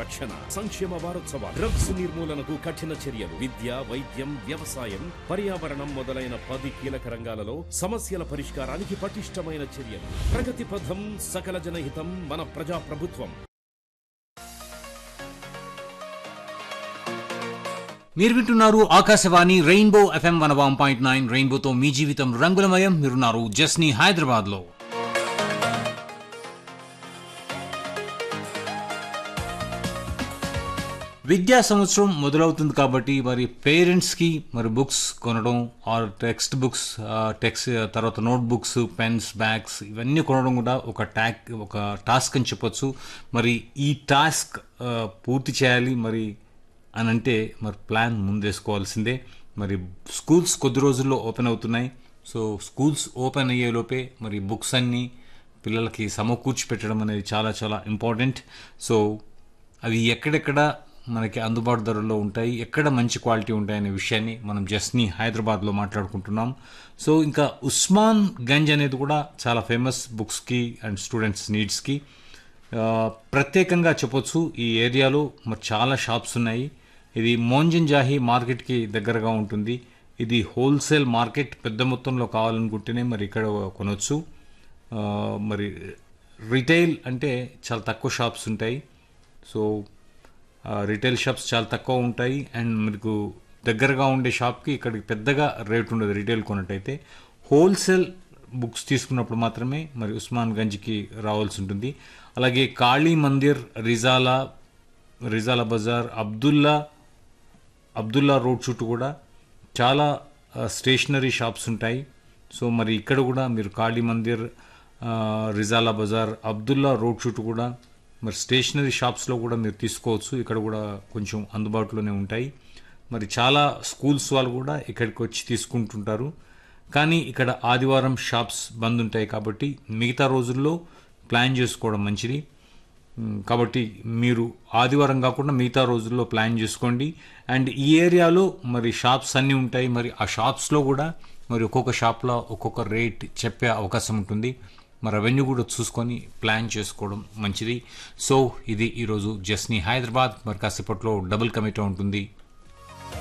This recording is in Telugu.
రక్షణ సంక్షేమ వారోత్సవాలు డ్రగ్స్ నిర్మూలనకు కఠిన చర్యలు విద్య వైద్యం వ్యవసాయం పర్యావరణం మొదలైన పది కీలక రంగాలలో సమస్యల పరిష్కారానికి పటిష్టమైన చర్యలు ప్రగతి పథం సకల జనహితం మన ప్రజా ప్రభుత్వం మీరు వింటున్నారు Akashvani rainbow FM one one point nine రెయిన్బోతో మీ జీవితం రంగులమయం మీరున్నారు జస్ని హైదరాబాద్ లో విద్యా సంవత్సరం మొదలవుతుంది కాబట్టి మరి పేరెంట్స్కి మరి బుక్స్ కొనడం ఆర్ టెక్స్ట్ బుక్స్ టెక్స్ట్ తర్వాత నోట్ బుక్స్ పెన్స్ బ్యాగ్స్ ఇవన్నీ కొనడం కూడా ఒక ట్యాక్ ఒక టాస్క్ అని చెప్పొచ్చు మరి ఈ టాస్క్ ఆ, పూర్తి చేయాలి మరి అని అంటే మరి ప్లాన్ ముందేసుకోవాల్సిందే మరి స్కూల్స్ కొద్ది రోజుల్లో ఓపెన్ అవుతున్నాయి సో స్కూల్స్ ఓపెన్ అయ్యేలోపే మరి బుక్స్ అన్నీ పిల్లలకి సమకూర్చి పెట్టడం అనేది చాలా చాలా ఇంపార్టెంట్ సో అవి ఎక్కడెక్కడ మనకి అందుబాటు ధరల్లో ఉంటాయి ఎక్కడ మంచి క్వాలిటీ ఉంటాయనే విషయాన్ని మనం జస్ట్ని హైదరాబాద్లో మాట్లాడుకుంటున్నాం సో ఇంకా ఉస్మాన్ గంజ్ అనేది కూడా చాలా ఫేమస్ బుక్స్కి అండ్ స్టూడెంట్స్ నీడ్స్కి ఆ, ప్రత్యేకంగా చెప్పొచ్చు ఈ ఏరియాలో మరి చాలా షాప్స్ ఉన్నాయి ఇది మోంజన్ జాహి మార్కెట్కి దగ్గరగా ఉంటుంది ఇది హోల్సేల్ మార్కెట్ పెద్ద మొత్తంలో కావాలనుకుంటేనే మరి ఇక్కడ కొనవచ్చు ఆ, మరి రిటైల్ అంటే చాలా తక్కువ షాప్స్ ఉంటాయి సో ఆ, రిటైల్ షాప్స్ చాలా తక్కువ ఉంటాయి అండ్ మీకు దగ్గరగా ఉండే షాప్కి ఇక్కడికి పెద్దగా రేట్ ఉండదు రిటైల్ కొన్నట్టయితే హోల్సేల్ బుక్స్ తీసుకున్నప్పుడు మాత్రమే మరి ఉస్మాన్ గంజ్కి రావాల్సి ఉంటుంది అలాగే కాళీ మందిర్ రిజాలా రిజాలా బజార్ అబ్దుల్లా అబ్దుల్లా రోడ్ చుట్టూ కూడా చాలా ఆ, స్టేషనరీ షాప్స్ ఉంటాయి సో మరి ఇక్కడ కూడా మీరు కాళీ మందిర్ ఆ, రిజాలా బజార్ అబ్దుల్లా రోడ్ చుట్టూ కూడా మరి స్టేషనరీ షాప్స్లో కూడా మీరు తీసుకోవచ్చు ఇక్కడ కూడా కొంచెం అందుబాటులోనే ఉంటాయి మరి చాలా స్కూల్స్ వాళ్ళు కూడా ఇక్కడికి వచ్చి తీసుకుంటుంటారు కానీ ఇక్కడ ఆదివారం షాప్స్ బంద్ ఉంటాయి కాబట్టి మిగతా రోజుల్లో ప్లాన్ చేసుకోవడం మంచిది మ్, కాబట్టి మీరు ఆదివారం కాకుండా మిగతా రోజుల్లో ప్లాన్ చేసుకోండి అండ్ ఈ ఏరియాలో మరి షాప్స్ అన్నీ ఉంటాయి మరి ఆ షాప్స్లో కూడా మరి ఒక్కొక్క షాప్లో ఒక్కొక్క రేట్ చెప్పే అవకాశం ఉంటుంది మరి అవన్నీ కూడా చూసుకొని ప్లాన్ చేసుకోవడం మంచిది సో ఇది ఈరోజు జస్ని హైదరాబాద్ మరి కాసేపట్లో డబుల్ కమిటీ ఉంటుంది